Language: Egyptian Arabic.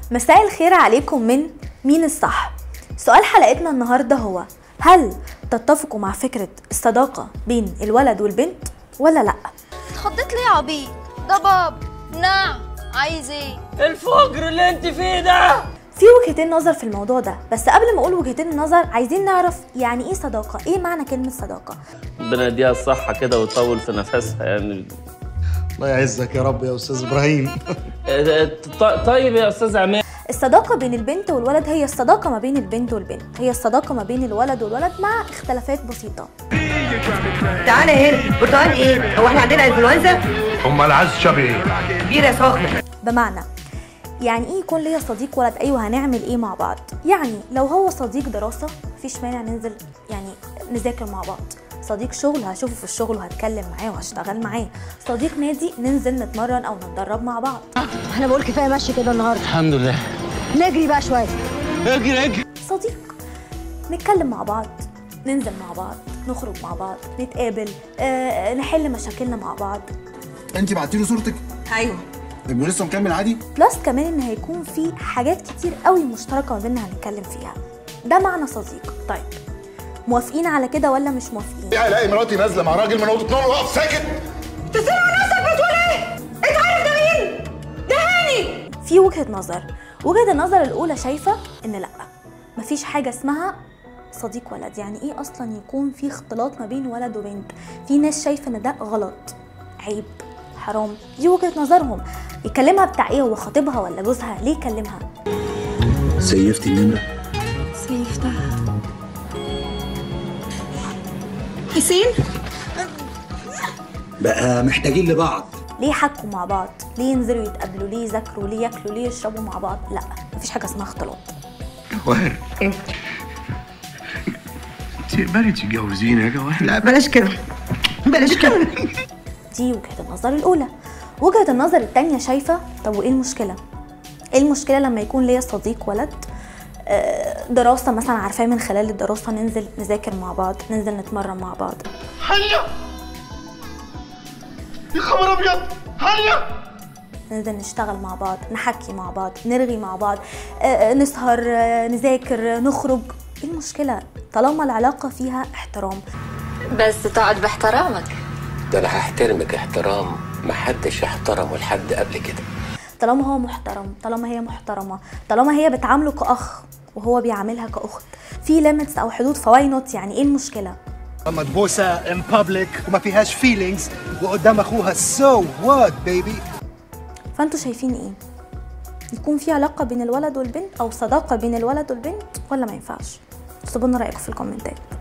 مساء الخير عليكم من مين الصح سؤال حلقتنا النهارده هو هل تتفقوا مع فكرة الصداقة بين الولد والبنت ولا لأ؟ اتخضيت ليه يا عبيط ده باب نعم عايز ايه الفجر اللي انت فيه ده في وجهتين نظر في الموضوع ده بس قبل ما اقول وجهتين النظر عايزين نعرف يعني ايه صداقة ايه معنى كلمة صداقة ربنا يديها الصحة كده ويطول في نفسها يعني الله يعزك يا رب يا استاذ ابراهيم ط- طيب يا استاذ عماد الصداقة بين البنت والولد هي الصداقة ما بين البنت والبنت هي الصداقة ما بين الولد والولد مع اختلافات بسيطة تعالى هنا برتقال ايه؟ هو احنا عندنا انفلونزا؟ امال عايز شبه ايه؟ بيرة سخنة بمعنى يعني ايه يكون ليا صديق ولد ايوه هنعمل ايه مع بعض يعني لو هو صديق دراسه مفيش مانع ننزل يعني نذاكر مع بعض صديق شغل هشوفه في الشغل وهتكلم معاه وهشتغل معاه صديق نادي ننزل نتمرن او نتدرب مع بعض انا بقول كفايه مشي كده النهارده الحمد لله نجري بقى شويه اجري اجري صديق نتكلم مع بعض ننزل مع بعض نخرج مع بعض نتقابل آه، نحل مشاكلنا مع بعض انت بعتي له صورتك ايوه طب ولسه مكمل عادي بلس كمان ان هيكون في حاجات كتير قوي مشتركه ما بيننا هنتكلم فيها ده معنى صديق طيب موافقين على كده ولا مش موافقين يعني الاقي مراتي نازله مع راجل من اوضه نوم واقف ساكت في وجهه نظر وجهه النظر الاولى شايفه ان لا مفيش حاجه اسمها صديق ولد يعني ايه اصلا يكون في اختلاط ما بين ولد وبنت في ناس شايفه ان ده غلط عيب حرام دي وجهه نظرهم يكلمها بتاع ايه هو خطيبها ولا جوزها ليه يكلمها سيفتي النمره حسين بقى محتاجين لبعض ليه يحكوا مع بعض ليه ينزلوا يتقابلوا ليه يذاكروا ليه ياكلوا ليه يشربوا مع بعض لا مفيش حاجه اسمها اختلاط جواهر تقبلي تتجوزيني يا جواهر لا بلاش كده بلاش كده دي وجهة النظر الأولى وجهة النظر التانية شايفة طب وإيه المشكلة؟ إيه المشكلة لما يكون ليا صديق ولد آه، دراسة مثلا عارفاه من خلال الدراسة ننزل نذاكر مع بعض ننزل نتمرن مع بعض هيا يا خبر ابيض هيا ننزل نشتغل مع بعض نحكي مع بعض نرغي مع بعض آه، نسهر آه، نذاكر آه، نخرج إيه المشكلة؟ طالما العلاقة فيها احترام بس تقعد باحترامك ده انا هحترمك احترام محدش احترمه لحد قبل كده طالما هو محترم طالما هي محترمه طالما هي بتعامله كاخ وهو بيعاملها كاخت في ليميتس او حدود فواي نوت يعني ايه المشكله اما تبوسها ان بابليك وما فيهاش فيلينجز وقدام اخوها سو وات بيبي فانتوا شايفين ايه يكون في علاقه بين الولد والبنت او صداقه بين الولد والبنت ولا ما ينفعش سيبوا لنا رايكم في الكومنتات